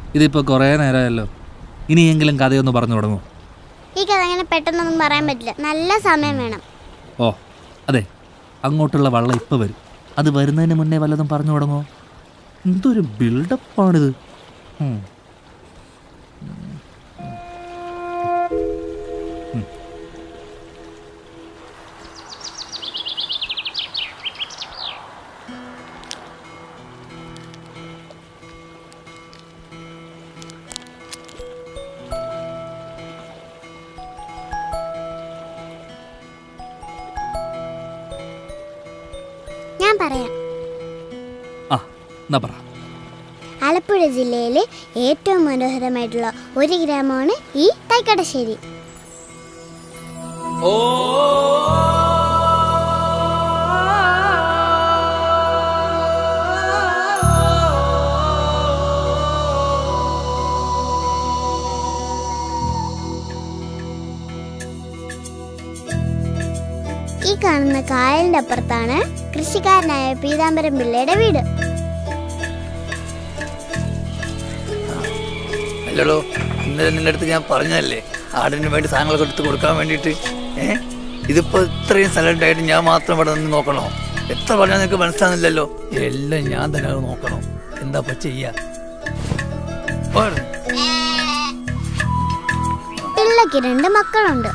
ഇതിപ്പോൾ കുറേ നേരമായല്ലോ ഇനിയെങ്കിലും കഥയൊന്ന് പറഞ്ഞു തുടങ്ങുമോ ഈ കഥ അങ്ങനെ പെട്ടെന്നൊന്നും പറയാൻ പറ്റില്ല നല്ല സമയം വേണം ഓ അതെ അങ്ങോട്ടുള്ള വള്ളം ഇപ്പോൾ വരും അത് വരുന്നതിന് മുന്നേ വല്ലതും പറഞ്ഞു തുടങ്ങുമോ എന്തൊരു ബിൽഡപ്പാണിത് ഉം. ഞാൻ പറയാം ആ എന്നാ പറ ആലപ്പുഴ ജില്ലയിലെ ഏറ്റവും മനോഹരമായിട്ടുള്ള ഒരു ഗ്രാമമാണ് ഈ തൈക്കടശ്ശേരി ഈ കാണുന്ന കായലിന്റെ അപ്പുറത്താണ് കൃഷിക്കാരനായ പീതാംബരം പിള്ളയുടെ വീട് അല്ലടോ ഇന്നലെ നിന്റെ അടുത്ത് ഞാൻ പറഞ്ഞതല്ലേ ആടിന് വേണ്ടി സാധനങ്ങളൊക്കെ എടുത്ത് കൊടുക്കാൻ വേണ്ടിയിട്ട് ഏ ഇതിപ്പോ ഇത്രയും സ്ഥലം ഉണ്ടായിട്ട് ഞാൻ മാത്രം ഇവിടെ നിന്ന് നോക്കണോ എത്ര പറഞ്ഞാൽ നിനക്ക് മനസ്സിലാകുന്നില്ലല്ലോ എല്ലാം ഞാൻ തന്നെ അത് നോക്കണം എന്താ ഇപ്പൊ ചെയ്യാ പോരെ. പിള്ളയ്ക്ക് രണ്ട് മക്കളുണ്ട്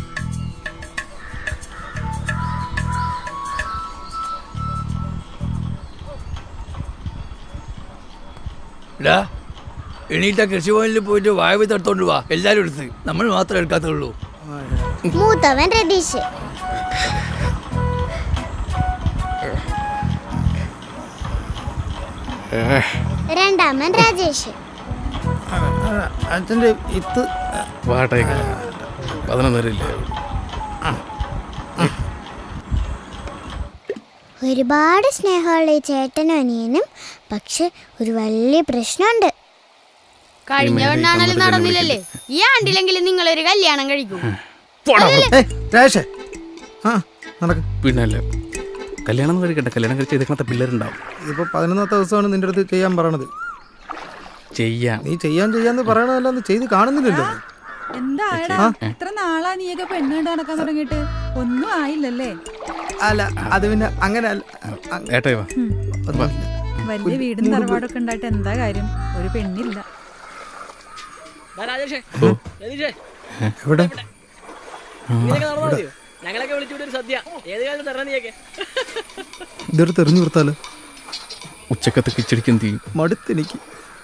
ഇടാ എണീറ്റ കൃഷിഭവനിൽ പോയിട്ട് വായു തടുത്തോണ്ട് വാ എല്ലാരും എടുത്ത് നമ്മൾ മാത്രമേ എടുക്കാത്തുള്ളൂ മൂത്തവൻ രതീഷ് രണ്ടാമൻ രാജേഷ് അച്ഛൻ്റെ ഇത്ത് വാട്ടേക്ക് പതിനൊന്നരയില്ലേ ഒരുപാട് സ്നേഹമുള്ള ഈ ചേട്ടനും അനിയനും പക്ഷെ ഒരു വലിയ പ്രശ്നമുണ്ട് കഴിഞ്ഞ പെണ്ണാണല്ലോ നടന്നില്ലല്ലേ ഈ ആണ്ടിലെങ്കിലും നിങ്ങൾ ഒരു കല്യാണം കഴിക്കും ഏയ് രാജേഷേ ആ നടക്ക് പിന്നല്ല കല്യാണം ഒന്നും കഴിക്കട്ടെ കല്യാണം കഴിച്ച് ഇതിനകത്ത് പിള്ളേരുണ്ടാവും ഇതിപ്പോൾ പതിനൊന്നാമത്തെ ദിവസമാണ് നിന്റെ അടുത്ത് ചെയ്യാൻ പറയണത് ചെയ്യാം നീ ചെയ്യാൻ ചെയ്യാന്ന് പറയണതല്ലാന്ന് ചെയ്ത് കാണുന്നില്ലല്ലോ എന്തായടാ ഇത്ര നാളാ നീയൊക്കെ പെണ്ണ് കണ്ട് നടക്കാൻ തുടങ്ങിയിട്ട് ഒന്നും ആയില്ലല്ലേ അല്ല അത് പിന്നെ അങ്ങനെ അല്ല അ- ഏട്ടായി വാ ഒന്നുമില്ല. വലിയ വീടും തറവാടൊക്കെ ഉണ്ടായിട്ട് എന്താ കാര്യം ഒരു പെണ്ണില്ല എവിടെ ഞങ്ങളൊക്കെ വിളിച്ചുകൊണ്ട് ഒരു സദ്യ ഏത് കാലത്ത് തരണം നീയൊക്കെ ഇതൊരു തെറിഞ്ഞു കൊടുത്താലോ ഉച്ചക്കത്ത് കിച്ചടിക്കും തീയും മടുത്തെനിക്ക്